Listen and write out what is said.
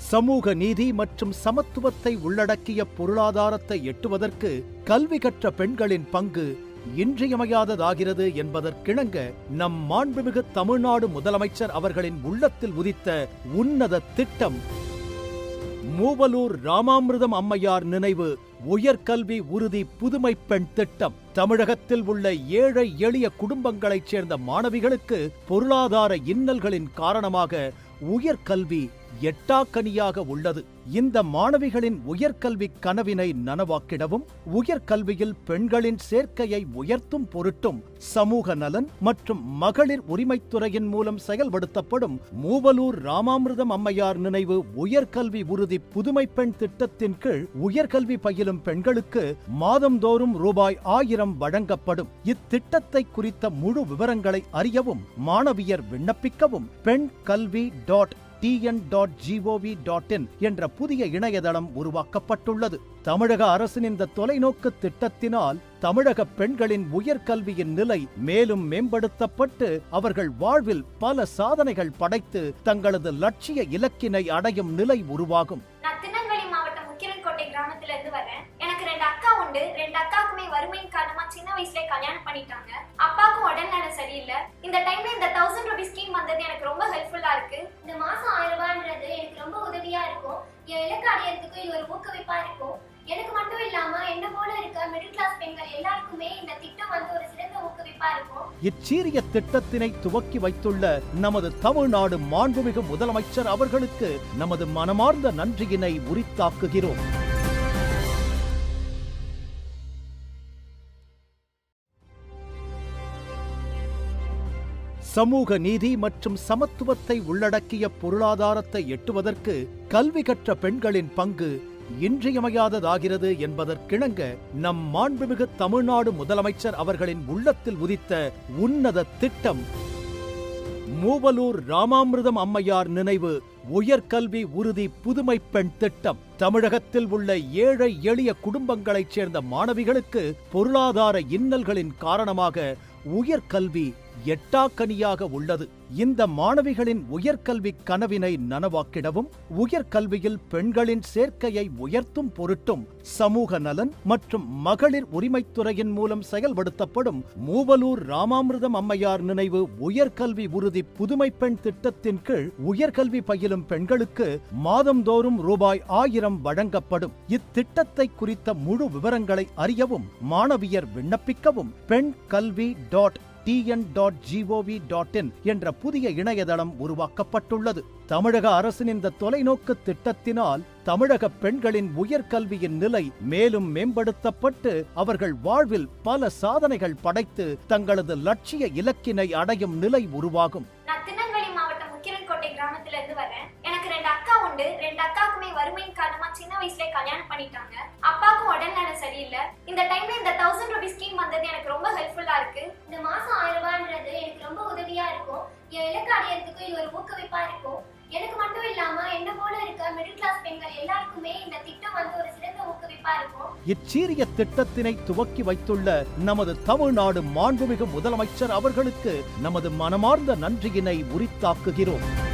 சமூக நீதி மற்றும் சமத்துவத்தை உள்ளடக்கிய பொருளாதாரத்தை எட்டுவதற்கு கல்வி கற்ற பெண்களின் பங்கு இன்றியமையாததாகிறது என்பதற்கிணங்க நம் மாண்புமிகு தமிழ்நாடு முதலமைச்சர் அவர்களின் உள்ளத்தில் உதித்த உன்னத திட்டம் மூவலூர் ராமாமிர்தம் அம்மையார் நினைவு உயர்கல்வி உறுதி புதுமை பெண் திட்டம் தமிழகத்தில் உள்ள ஏழை எளிய குடும்பங்களைச் சேர்ந்த மாணவிகளுக்கு பொருளாதார இன்னல்களின் காரணமாக உயர்கல்வி எட்டாக்கனியாக உள்ளது இந்த மாணவிகளின் உயர்கல்வி கனவினை நனவாக்கிடவும் உயர்கல்வியில் பெண்களின் சேர்க்கையை உயர்த்தும் பொருட்டும் சமூக நலன் மற்றும் மகளிர் உரிமைத்துறையின் மூலம் செயல்படுத்தப்படும் மூவலூர் ராமாமிர்தம் அம்மையார் நினைவு உயர்கல்வி உறுதி புதுமை பெண் திட்டத்தின் கீழ் உயர்கல்வி பயிலும் பெண்களுக்கு மாதந்தோறும் ரூபாய் ஆயிரம் வழங்கப்படும் இத்திட்டத்தை குறித்த முழு விவரங்களை அறியவும் மாணவியர் விண்ணப்பிக்கவும் பெண் கல்வி dot TN dot GOV dot in என்ற புதிய இணையதளம் உருவாக்கப்பட்டுள்ளது தமிழக அரசின் இந்த தொலைநோக்கு திட்டத்தினால் தமிழக பெண்களின் உயர்கல்வியின் நிலை மேலும் மேம்படுத்தப்பட்டு அவர்கள் வாழ்வில் பல சாதனைகள் படைத்து தங்களது லட்சிய இலக்கினை அடையும் நிலை உருவாகும் நான் திருநெல்வேலி மாவட்டம் முக்கிரன்கோட்டை கிராமத்துல இருந்து வரேன் எனக்கு ரெண்டு அக்கா உண்டு ரெண்டு அக்காவுக்குமே வறுமையின் காரணமா சின்ன வயசுல கல்யாணம் பண்ணிட்டாங்க அப்பாவுக்கும் உடல்நலம் சரியில்லை இந்த டைம்ல இந்த தௌசண்ட் ருபீஸ் ஸ்கீம் வந்தது எனக்கு ரொம்ப ஹெல்ப்ஃபுல்லா இருக்கு இந்த மாசம் ஆயிரம் ரூபான்றது எனக்கு ரொம்ப உதவியா இருக்கும் என் இலக்கு அடையறதுக்கு இது ஒரு ஊக்குவிப்பா இருக்கும் எனக்கு மட்டும் இல்லாம என்ன போல இருக்க மிடில் கிளாஸ் பெண்கள் எல்லாருக்குமே இந்த திட்டம் வந்து ஒரு சிறந்த ஊக்குவிப்பா இருக்கும் இச்சீரிய திட்டத்தினை துவக்கி வைத்துள்ள நமது தமிழ்நாடு மாண்புமிகு முதலமைச்சர் அவர்களுக்கு நமது மனமார்ந்த நன்றியினை உரித்தாக்குகிறோம் சமூக நீதி மற்றும் சமத்துவத்தை உள்ளடக்கிய பொருளாதாரத்தை எட்டுவதற்கு கல்வி கற்ற பெண்களின் பங்கு இன்றியமையாததாகிறது என்பதற்கிணங்க நம் மாண்புமிகு தமிழ்நாடு முதலமைச்சர் அவர்களின் உள்ளத்தில் உதித்த உன்னத திட்டம் மூவலூர் ராமாமிர்தம் அம்மையார் நினைவு உயர்கல்வி உறுதி புதுமை பெண் திட்டம் தமிழகத்தில் உள்ள ஏழை எளிய குடும்பங்களைச் சேர்ந்த மாணவிகளுக்கு பொருளாதார இன்னல்களின் காரணமாக உயர்கல்வி எட்டாக்கனியாக உள்ளது இந்த மாணவிகளின் உயர்கல்வி கனவினை நனவாக்கிடவும் உயர்கல்வியில் பெண்களின் சேர்க்கையை உயர்த்தும் பொருட்டும் சமூக நலன் மற்றும் மகளிர் உரிமைத்துறையின் மூலம் செயல்படுத்தப்படும் மூவலூர் ராமாமிர்தம் அம்மையார் நினைவு உயர்கல்வி உறுதி புதுமை பெண் திட்டத்தின் கீழ் உயர்கல்வி பயிலும் பெண்களுக்கு மாதந்தோறும் ரூபாய் ஆயிரம் வழங்கப்படும் இத்திட்டத்தை குறித்த முழு விவரங்களை அறியவும் மாணவியர் விண்ணப்பிக்கவும் பெண் கல்வி dot TN dot GOV dot in என்ற புதிய இணையதளம் உருவாக்கப்பட்டுள்ளது தமிழக அரசின் இந்த தொலைநோக்கு திட்டத்தினால் தமிழக பெண்களின் உயர்கல்வியின் நிலை மேலும் மேம்படுத்தப்பட்டு அவர்கள் வாழ்வில் பல சாதனைகள் படைத்து தங்களது லட்சிய இலக்கினை அடையும் நிலை உருவாகும் நான் திருநெல்வேலி மாவட்டம் முக்கிரன்கோட்டை கிராமத்துல இருந்து வரேன் எனக்கு ரெண்டு அக்கா உண்டு ரெண்டு அக்காவுக்குமே வறுமையின் காரணமா சின்ன வயசுல கல்யாணம் பண்ணிட்டாங்க அப்பாவுக்கும் உடல்நலம் சரியில்லை இந்த டைம்ல இந்த தௌசண்ட் ருபீஸ் ஸ்கீம் வந்தது எனக்கு ரொம்ப ஹெல்ப்ஃபுல்லா இருக்கு இந்த மாசம் ஆயிரம் ரூபான்றது எனக்கு ரொம்ப உதவியா இருக்கும் என் இலக்கு அடையறதுக்கு இது ஒரு ஊக்குவிப்பா இருக்கும் எனக்கு மட்டும் இல்லாம என்ன போல இருக்க மிடில் கிளாஸ் பெண்கள் எல்லாருக்குமே இந்த திட்டம் வந்து ஒரு சிறந்த ஊக்குவிப்பா இருக்கும் இச்சீரிய திட்டத்தினை துவக்கி வைத்துள்ள நமது தமிழ்நாடு மாண்புமிகு முதலமைச்சர் அவர்களுக்கு நமது மனமார்ந்த நன்றியினை உரித்தாக்குகிறோம்